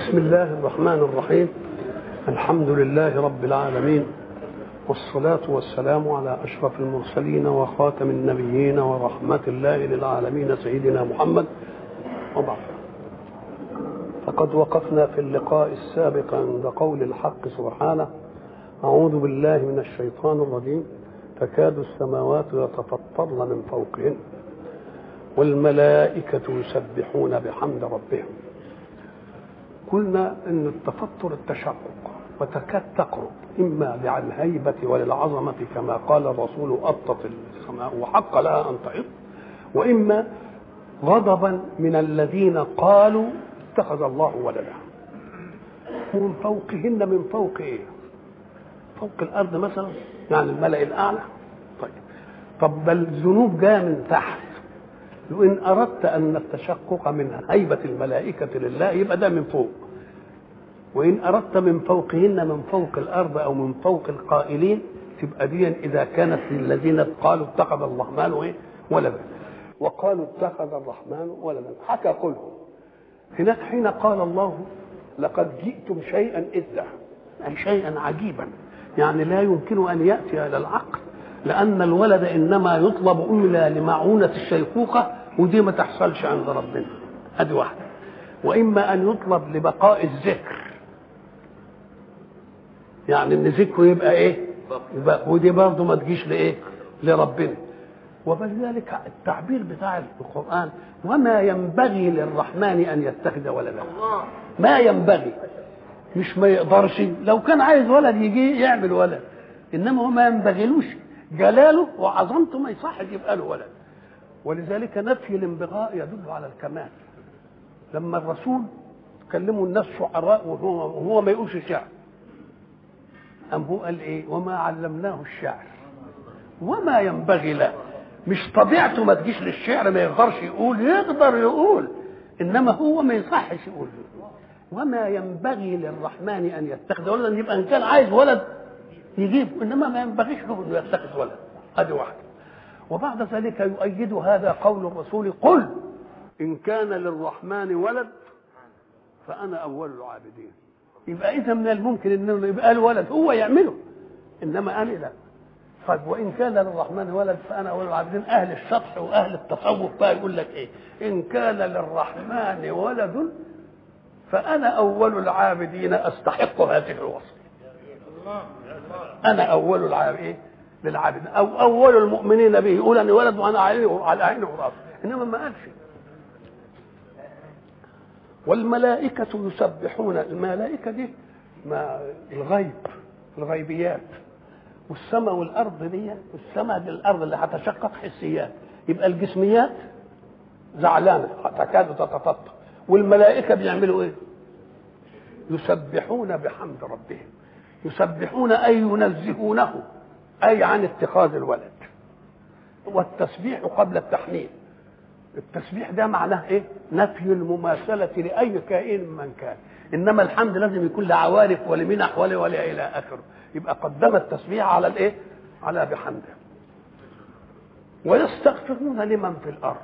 بسم الله الرحمن الرحيم الحمد لله رب العالمين والصلاة والسلام على أشرف المرسلين وخاتم النبيين ورحمة الله للعالمين سيدنا محمد وبعد فقد وقفنا في اللقاء السابق عند قول الحق سبحانه أعوذ بالله من الشيطان الرجيم تكاد السماوات يتفطرن من فوقهن والملائكة يسبحون بحمد ربهم قلنا ان التفطر التشقق وتكاد تقرب اما للهيبه وللعظمه كما قال الرسول اطت السماء وحق لها ان تعط واما غضبا من الذين قالوا اتخذ الله ولدا ومن فوقهن من فوق ايه فوق الارض مثلا يعني الملا الاعلى طيب طب بل الذنوب جايه من تحت وإن أردت أن التشقق من هيبة الملائكة لله يبقى ده من فوق وإن أردت من فوقهن من فوق الأرض أو من فوق القائلين تبقى دي إذا كانت للذين قالوا اتخذ الرحمن إيه ولدا وقالوا اتخذ الرحمن ولدا حكى قلهم هناك حين قال الله لقد جئتم شيئا إدا أي شيئا عجيبا يعني لا يمكن أن يأتي إلى العقل لأن الولد إنما يطلب إلا لمعونة الشيخوخة ودي ما تحصلش عند ربنا هذه واحدة وإما أن يطلب لبقاء الذكر يعني إن ذكره يبقى إيه؟ يبقى ودي برضه ما تجيش لإيه؟ لربنا وبذلك التعبير بتاع القرآن وما ينبغي للرحمن أن يتخذ ولدا ما ينبغي مش ما يقدرش لو كان عايز ولد يجي يعمل ولد انما هو ما ينبغيلوش جلاله وعظمته ما يصح يبقى له ولد ولذلك نفي الانبغاء يدل على الكمال لما الرسول كلموا الناس شعراء وهو, وهو ما يقولش شعر أم هو قال إيه وما علمناه الشعر وما ينبغي له مش طبيعته ما تجيش للشعر ما يقدرش يقول يقدر يقول إنما هو ما يصحش يقول وما ينبغي للرحمن أن يتخذ ولدا يبقى إن كان عايز ولد يجيب انما ما ينبغيش له انه يتخذ ولد هذه واحده وبعد ذلك يؤيد هذا قول الرسول قل ان كان للرحمن ولد فانا اول العابدين يبقى اذا من الممكن انه يبقى له ولد هو يعمله انما انا لا طيب وان كان للرحمن ولد فانا اول العابدين اهل الشطح واهل التصوف بقى يقول لك ايه ان كان للرحمن ولد فانا اول العابدين استحق هذه الوصف انا اول العابد ايه للعابد او اول المؤمنين به يقول اني ولد وانا عيني على عيني وراسي انما ما قالش والملائكة يسبحون الملائكة دي ما الغيب الغيبيات والسماء والأرض دي السماء دي الأرض اللي هتشقق حسيات يبقى الجسميات زعلانة تكاد تتفطر والملائكة بيعملوا إيه؟ يسبحون بحمد ربهم يسبحون أي ينزهونه أي عن اتخاذ الولد والتسبيح قبل التحميل التسبيح ده معناه ايه نفي المماثلة لأي كائن من كان إنما الحمد لازم يكون لعوارف ولمنح ولا ولا إلى آخره يبقى قدم التسبيح على الإيه على بحمده ويستغفرون لمن في الأرض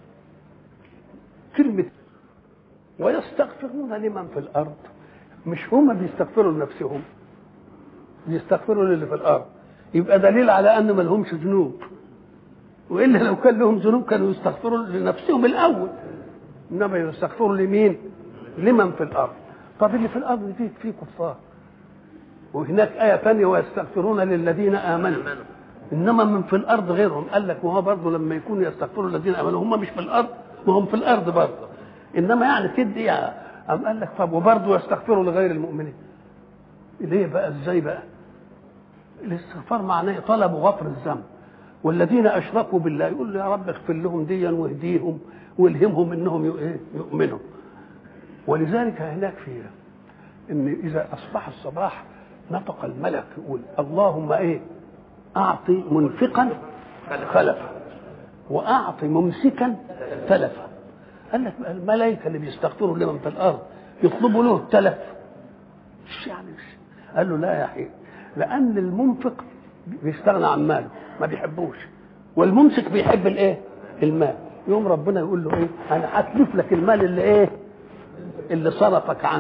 كلمة ويستغفرون لمن في الأرض مش هم بيستغفروا لنفسهم يستغفروا للي في الارض يبقى دليل على ان ما لهمش ذنوب والا لو كان لهم ذنوب كانوا يستغفروا لنفسهم الاول انما يستغفروا لمين لمن في الارض طب اللي في الارض فيه فيه كفار وهناك آية ثانية ويستغفرون للذين آمنوا إنما من في الأرض غيرهم قال لك وهو برضه لما يكونوا يستغفروا للذين آمنوا هم مش في الأرض وهم في الأرض برضه إنما يعني تدي أم قال لك طب وبرضه يستغفروا لغير المؤمنين ليه بقى ازاي بقى الاستغفار معناه طلب غفر الذنب والذين اشركوا بالله يقول يا رب اغفر لهم ديا واهديهم والهمهم انهم يؤمنوا ولذلك هناك في ان اذا اصبح الصباح نطق الملك يقول اللهم ايه اعطي منفقا خلفا واعطي ممسكا تلفا قال لك الملائكه اللي بيستغفروا لمن في الارض يطلبوا له التلف مش يعني مش قال له لا يا حبيبي لان المنفق بيستغنى عن ماله ما بيحبوش والممسك بيحب الايه المال يوم ربنا يقول له ايه انا هتلف لك المال اللي ايه اللي صرفك عني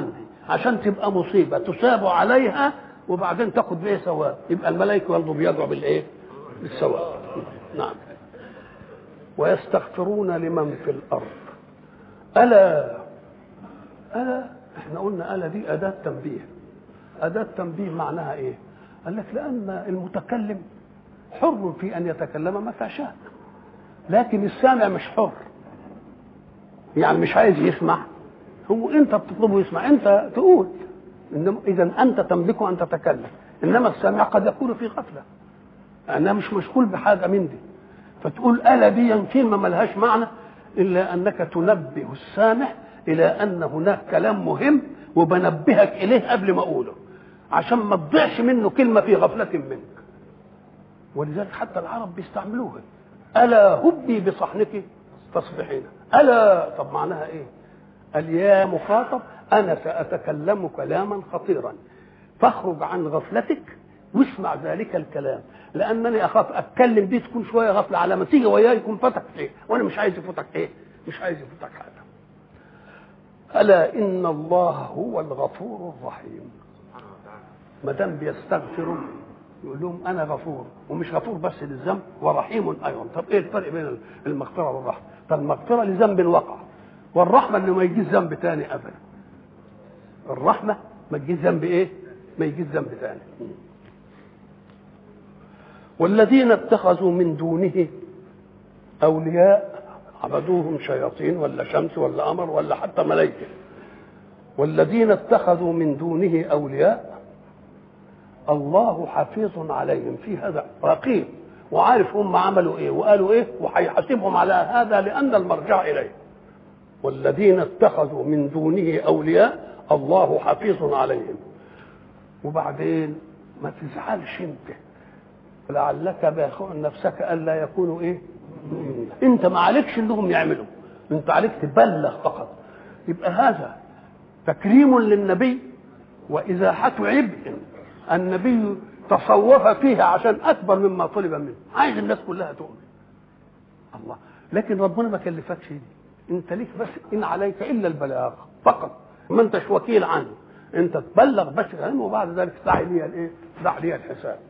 عشان تبقى مصيبه تصاب عليها وبعدين تاخد بايه ثواب يبقى الملائكه برضه بيدعوا بالايه بالثواب نعم ويستغفرون لمن في الارض الا الا احنا قلنا الا دي اداه تنبيه اداه تنبيه معناها ايه قال لك لان المتكلم حر في ان يتكلم متى شاء لكن السامع مش حر يعني مش عايز يسمع هو انت بتطلبه يسمع انت تقول انما اذا انت تملك ان تتكلم انما السامع قد يكون في غفله انا مش مشغول بحاجه من دي فتقول الا دي كلمه ملهاش معنى الا انك تنبه السامع الى ان هناك كلام مهم وبنبهك اليه قبل ما اقوله عشان ما تضيعش منه كلمه في غفله منك ولذلك حتى العرب بيستعملوها الا هبي بصحنك تصبحين الا طب معناها ايه قال يا مخاطب انا ساتكلم كلاما خطيرا فاخرج عن غفلتك واسمع ذلك الكلام لانني اخاف اتكلم دي تكون شويه غفله على ما تيجي وياي يكون فتك ايه وانا مش عايز يفوتك ايه مش عايز يفوتك حاجه الا ان الله هو الغفور الرحيم ما دام بيستغفروا يقول لهم انا غفور ومش غفور بس للذنب ورحيم ايضا طب ايه الفرق بين المغفره والرحمه طب المغفره لذنب وقع والرحمه انه ما يجيش ذنب تاني ابدا الرحمه ما تجيش ذنب ايه ما يجيش ذنب تاني والذين اتخذوا من دونه اولياء عبدوهم شياطين ولا شمس ولا قمر ولا حتى ملائكه والذين اتخذوا من دونه اولياء الله حفيظ عليهم في هذا رقيب وعارف هم عملوا ايه وقالوا ايه وهيحاسبهم على هذا لان المرجع اليه والذين اتخذوا من دونه اولياء الله حفيظ عليهم وبعدين ما تزعلش انت لعلك باخع نفسك الا يكونوا ايه انت ما عليكش انهم يعملوا انت عليك تبلغ فقط يبقى هذا تكريم للنبي وازاحه عبء النبي تصوف فيها عشان اكبر مما طلب منه عايز الناس كلها تؤمن الله لكن ربنا ما كلفكش دي انت ليك بس ان عليك الا البلاغ فقط ما انتش وكيل عنه انت تبلغ بس عنه وبعد ذلك دع لي الايه دع لي الحساب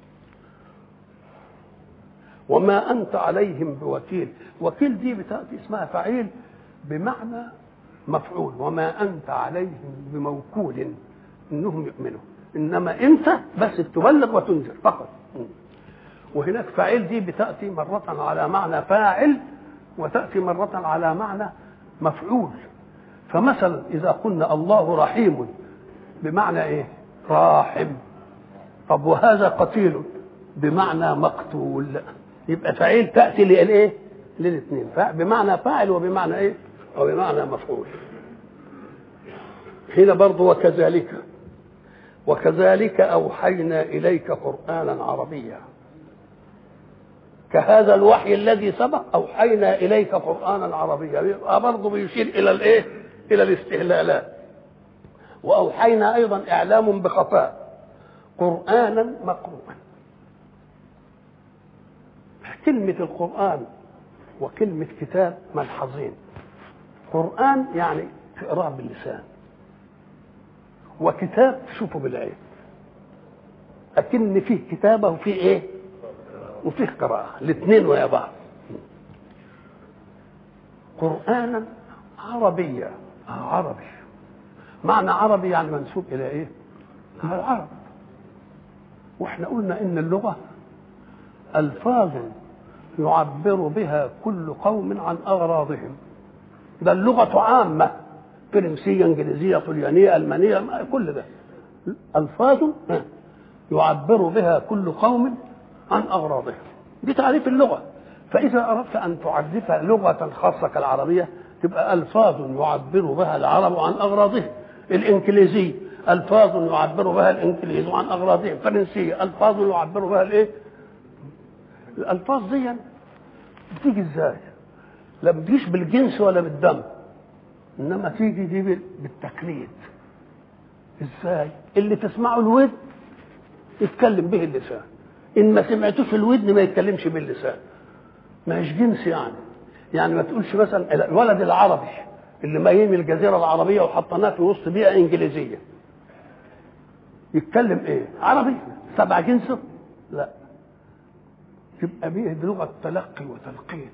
وما انت عليهم بوكيل وكيل دي بتاتي اسمها فعيل بمعنى مفعول وما انت عليهم بموكول انهم يؤمنوا انما انت بس تبلغ وتنذر فقط وهناك فاعل دي بتاتي مره على معنى فاعل وتاتي مره على معنى مفعول فمثلا اذا قلنا الله رحيم بمعنى ايه راحم طب وهذا قتيل بمعنى مقتول يبقى فعيل تاتي للايه للاثنين بمعنى فاعل وبمعنى ايه او بمعنى مفعول هنا برضه وكذلك وكذلك أوحينا إليك قرآنا عربيا كهذا الوحي الذي سبق أوحينا إليك قرآنا عربيا يبقى برضه بيشير إلى الإيه؟ إلى الاستهلالات وأوحينا أيضا إعلام بخفاء قرآنا مقروءا كلمة القرآن وكلمة كتاب ملحظين قرآن يعني تقراه باللسان وكتاب تشوفه بالعين أكن فيه كتابة وفيه إيه وفيه قراءة الاثنين ويا بعض قرآنا عربيا عربي معنى عربي يعني منسوب إلى إيه العرب واحنا قلنا ان اللغه الفاظ يعبر بها كل قوم عن اغراضهم ده اللغه عامه فرنسيه انجليزيه طليانيه المانيه كل ده الفاظ يعبر بها كل قوم عن اغراضهم دي تعريف اللغه فاذا اردت ان تعرف لغه خاصه كالعربيه تبقى الفاظ يعبر بها العرب عن اغراضهم الانجليزي الفاظ يعبر بها الانجليز عن اغراضهم فرنسيه الفاظ يعبر بها الايه الالفاظ دي بتيجي ازاي لا بتجيش بالجنس ولا بالدم انما تيجي دي بالتقليد ازاي اللي تسمعه الودن يتكلم به اللسان ان ما سمعتوش الودن ما يتكلمش باللسان ما هيش جنس يعني يعني ما تقولش مثلا الولد العربي اللي مايين الجزيره العربيه وحطيناه في وسط بيئه انجليزيه يتكلم ايه عربي تبع جنسه لا يبقى بيه بلغه تلقي وتلقين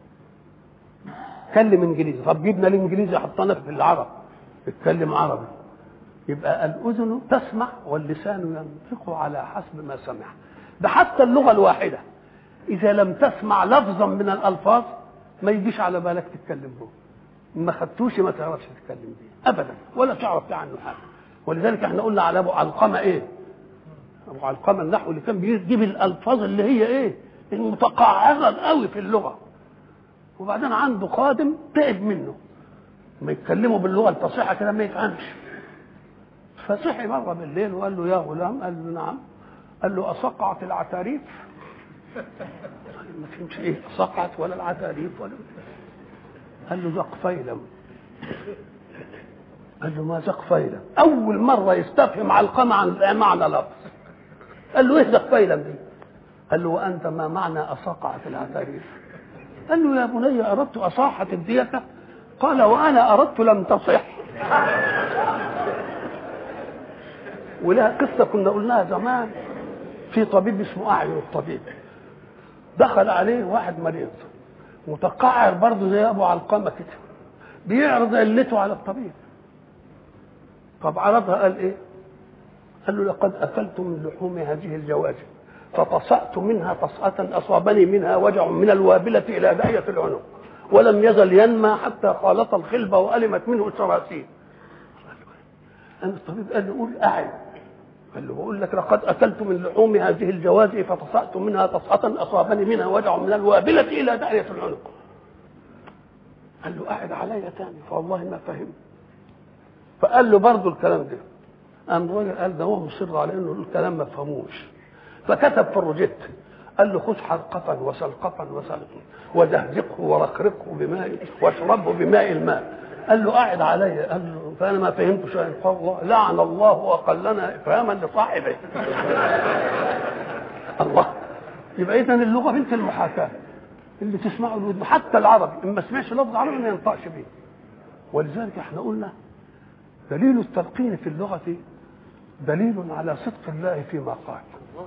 اتكلم انجليزي طب جبنا الانجليزي حطينا في العرب اتكلم عربي يبقى الاذن تسمع واللسان ينطق على حسب ما سمع ده حتى اللغه الواحده اذا لم تسمع لفظا من الالفاظ ما يجيش على بالك تتكلم به ما خدتوش ما تعرفش تتكلم به ابدا ولا تعرف عنه حاجه ولذلك احنا قلنا على ابو علقمه ايه ابو علقمه النحو اللي كان بيجيب الالفاظ اللي هي ايه المتقعره قوي في اللغه وبعدين عنده خادم تعب منه ما يتكلموا باللغه الفصيحه كده ما يفهمش فصحي مره بالليل وقال له يا غلام قال له نعم قال له اصقعت العتاريف ما فهمش ايه اصقعت ولا العتاريف ولا قال له زق فيلم قال له ما زق فيلم اول مره يستفهم علقمه عن معنى لفظ قال له ايه زق فيلم دي قال له وانت ما معنى اصقعت العتاريف قال له يا بني اردت اصاحه الديكه قال وانا اردت لم تصح ولها قصه كنا قلناها زمان في طبيب اسمه اعين الطبيب دخل عليه واحد مريض متقعر برضه زي ابو علقمه كده بيعرض علته على الطبيب طب عرضها قال ايه قال له لقد اكلت من لحوم هذه الجواجب فطسأت منها طسأة أصابني منها وجع من الوابلة إلى داعية العنق ولم يزل ينمى حتى خالط الخلب وألمت منه السراسيل أنا الطبيب قال له قول أعد قال له بقول لك لقد أكلت من لحوم هذه الجوازئ فطسأت منها طسأة أصابني منها وجع من الوابلة إلى داعية العنق قال له قاعد عليا تاني فوالله ما فهمت فقال له برضه الكلام ده قام الراجل قال ده هو مصر على انه الكلام ما فهموش فكتب في الروجيت قال له خذ حرقة وسلقة وسلق ودهدقه ورقرقه بماء واشربه بماء الماء قال له قاعد علي قال له فانا ما فهمت شيئا قال الله لعن الله اقلنا افهاما لصاحبه الله يبقى اذا اللغه بنت المحاكاه اللي تسمعه الودن حتى العربي ان ما سمعش لفظ عربي ما ينطقش به ولذلك احنا قلنا دليل التلقين في اللغه دليل على صدق الله فيما قال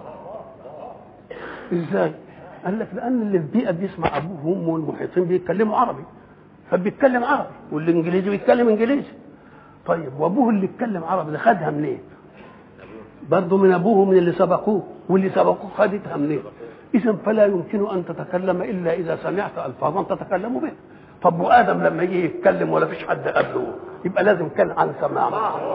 ازاي قال لك لان اللي في البيئه بيسمع ابوه وامه والمحيطين بيتكلموا عربي فبيتكلم عربي والانجليزي بيتكلم انجليزي طيب وابوه اللي اتكلم عربي ده خدها منين برضه من ابوه من اللي سبقوه واللي سبقوه خدتها منين اذا فلا يمكن ان تتكلم الا اذا سمعت الفاظا تتكلم بها طب وادم لما يجي يتكلم ولا فيش حد قبله يبقى لازم كان عن سماع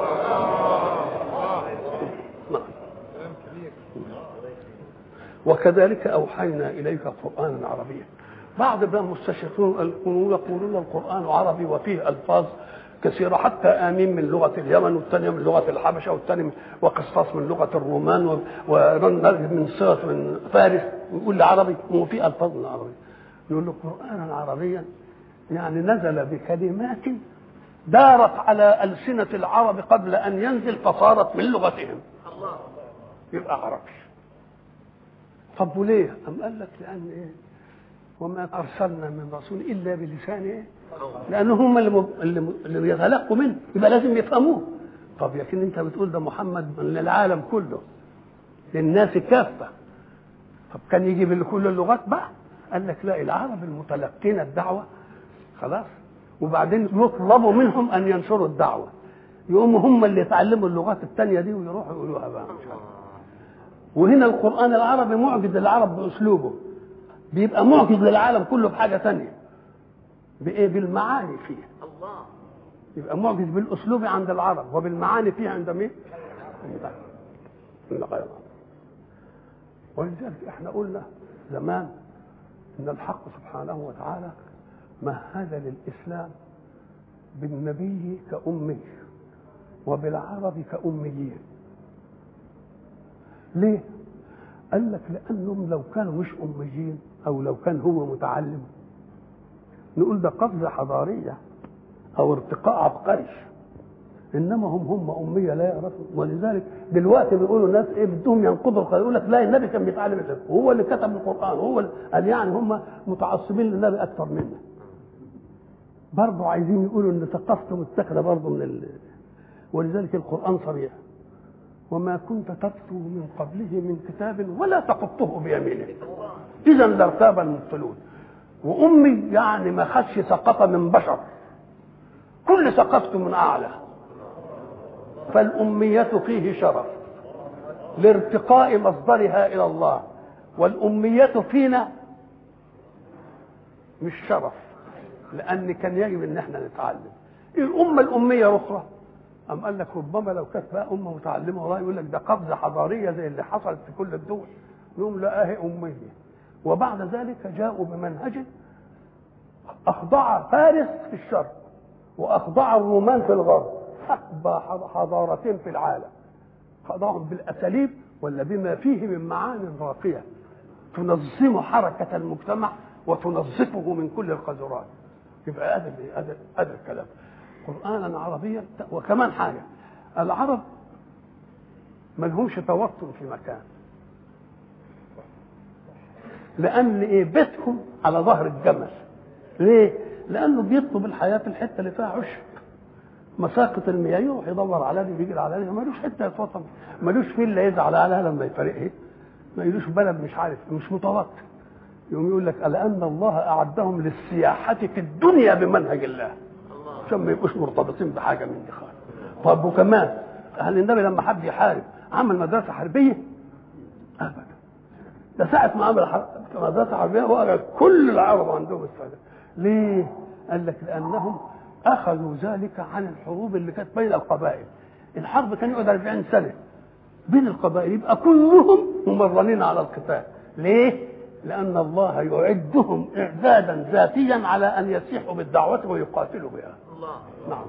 وكذلك اوحينا اليك قرانا عربيا بعض بقى المستشرقون يقولون القران عربي وفيه الفاظ كثيرة حتى آمين من لغة اليمن والثانية من لغة الحبشة والثاني وقسطاس من لغة الرومان ونرجع من صيغة من فارس يقول لي عربي وفي ألفاظ من العربي يقول له قرآنا عربيا يعني نزل بكلمات دارت على ألسنة العرب قبل أن ينزل فصارت من لغتهم الله يبقى عربي طب وليه؟ أم قال لك لأن إيه؟ وما أرسلنا من رسول إلا بلسان إيه؟ لأن هم اللي, مب... اللي, اللي يتلقوا منه يبقى لازم يفهموه طب لكن أنت بتقول ده محمد للعالم كله للناس كافة طب كان يجي بكل اللغات بقى قال لك لا العرب المتلقين الدعوة خلاص وبعدين يطلبوا منهم أن ينشروا الدعوة يقوموا هم اللي يتعلموا اللغات الثانية دي ويروحوا يقولوها بقى إن شاء الله وهنا القرآن العربي معجز للعرب بأسلوبه بيبقى معجز للعالم كله بحاجة ثانية بإيه؟ بالمعاني فيه الله يبقى معجز بالأسلوب عند العرب وبالمعاني فيه عند مين؟ عند غير ولذلك احنا قلنا زمان ان الحق سبحانه وتعالى مهد للاسلام بالنبي كأمي وبالعرب كأميين ليه؟ قال لك لأنهم لو كانوا مش أميين أو لو كان هو متعلم نقول ده قفزة حضارية أو ارتقاء عبقري إنما هم هم أمية لا يعرفوا ولذلك دلوقتي بيقولوا الناس إيه بدهم ينقضوا القرآن يقول لك لا النبي كان بيتعلم الفقه هو اللي كتب القرآن هو اللي قال يعني هم متعصبين للنبي أكثر منا برضه عايزين يقولوا ان ثقافته متاخده برضه من ال... ولذلك القران صريح وما كنت تتلو من قبله من كتاب ولا تخطه بيمينك اذا لارتاب المبطلون وامي يعني ما خدش ثقافه من بشر كل ثقافته من اعلى فالاميه فيه شرف لارتقاء مصدرها الى الله والاميه فينا مش شرف لان كان يجب ان احنا نتعلم الامه الاميه اخرى أم قال لك ربما لو كانت بقى أمة متعلمة والله يقول لك ده قفزة حضارية زي اللي حصلت في كل الدول نقول لا أهي أمية وبعد ذلك جاءوا بمنهج أخضع فارس في الشرق وأخضع الرومان في الغرب أكبر حضارتين في العالم خضعهم بالأساليب ولا بما فيه من معان راقية تنظم حركة المجتمع وتنظفه من كل القذرات يبقى هذا هذا هذا الكلام قرانا عربيا وكمان حاجه العرب ما لهمش توطن في مكان لان ايه بيتهم على ظهر الجمل ليه لانه بيطلب الحياه في الحته اللي فيها عشب مساقط المياه يروح يدور على دي بيجري على دي ملوش حته يتوطن ملوش فيلا يزعل عليها لما يفارقها ما يلوش بلد مش عارف مش متوطن يقوم يقول لك لان الله اعدهم للسياحه في الدنيا بمنهج الله عشان ما يبقوش مرتبطين بحاجه من دي خالص طب وكمان هل النبي لما حب يحارب عمل مدرسه حربيه؟ ابدا ده ساعه ما عمل مدرسه حربيه وقع كل العرب عندهم السلام ليه؟ قال لك لانهم اخذوا ذلك عن الحروب اللي كانت بين القبائل الحرب كان يقعد 40 سنه بين القبائل يبقى كلهم ممرنين على القتال ليه؟ لأن الله يعدهم إعدادا ذاتيا على أن يسيحوا بالدعوة ويقاتلوا بها الله نعم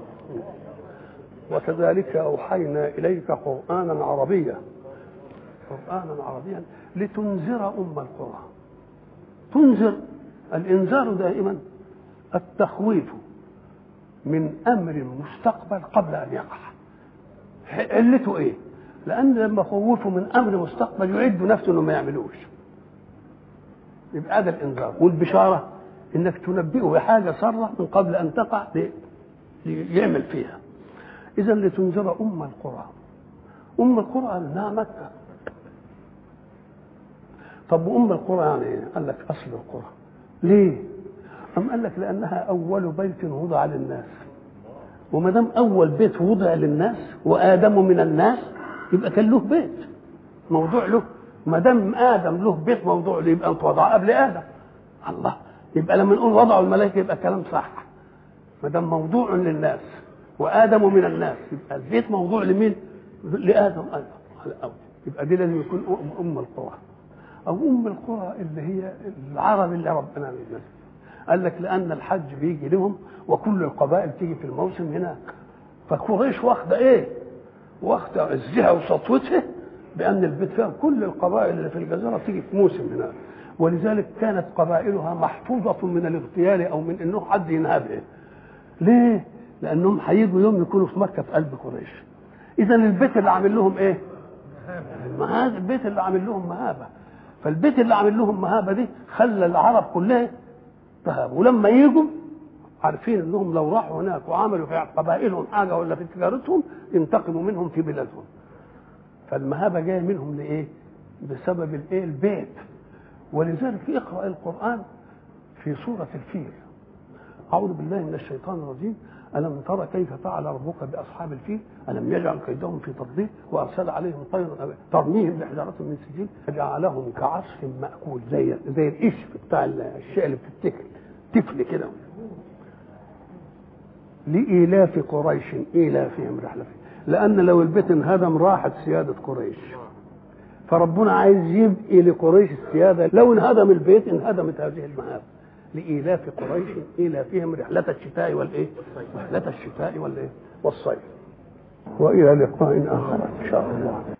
وكذلك أوحينا إليك قرآنا عربيا قرآنا عربيا لتنذر أم القرى تنذر الإنذار دائما التخويف من أمر مستقبل قبل أن يقع علته إيه؟ لأن لما خوفوا من أمر مستقبل يعد نفسه إنه ما يعملوش يبقى هذا الانذار والبشاره انك تنبئه بحاجه ساره من قبل ان تقع ليعمل فيها اذا لتنذر ام القرى ام القرى انها مكه طب وام القرى يعني ايه؟ قال لك اصل القرى ليه؟ أم قال لك لأنها أول بيت وضع للناس وما دام أول بيت وضع للناس وآدم من الناس يبقى كان له بيت موضوع له ما دام ادم له بيت موضوع يبقى انت وضع قبل ادم الله يبقى لما نقول وضعوا الملائكه يبقى كلام صح ما دام موضوع للناس وادم من الناس يبقى البيت موضوع لمين؟ لادم ايضا على الاول يبقى دي لازم يكون ام القرى او ام القرى اللي هي العرب اللي ربنا الناس قال لك لان الحج بيجي لهم وكل القبائل تيجي في الموسم هناك فقريش واخده ايه؟ واخده عزها وسطوتها بأن البيت فيها كل القبائل اللي في الجزيرة تيجي في موسم هناك ولذلك كانت قبائلها محفوظة من الاغتيال أو من أنه حد ينهبها ليه؟ لأنهم هيجوا يوم يكونوا في مكة في قلب قريش إذا البيت اللي عامل لهم إيه؟ المهابة البيت اللي عامل لهم مهابة فالبيت اللي عامل لهم مهابة دي خلى العرب كلها تهاب ولما يجوا عارفين انهم لو راحوا هناك وعملوا في قبائلهم حاجه ولا في تجارتهم ينتقموا منهم في بلادهم فالمهابة جاية منهم لإيه؟ بسبب الإيه؟ البيت ولذلك اقرأ القرآن في سورة الفيل أعوذ بالله من الشيطان الرجيم ألم ترى كيف فعل ربك بأصحاب الفيل ألم يجعل كيدهم في تضليل وأرسل عليهم طيرا ترميهم بحجارة من سجيل فجعلهم كعصف مأكول زي زي القشف بتاع الشيء اللي بتتكل تفل كده لإيلاف قريش إيلافهم رحلة لأن لو البيت انهدم راحت سيادة قريش فربنا عايز يبقي لقريش السيادة لو انهدم البيت انهدمت هذه المهاب لإيلاف قريش إيلافهم رحلة الشتاء والإيه؟ رحلة الشتاء والإيه؟ والصيف وإلى لقاء آخر إن شاء الله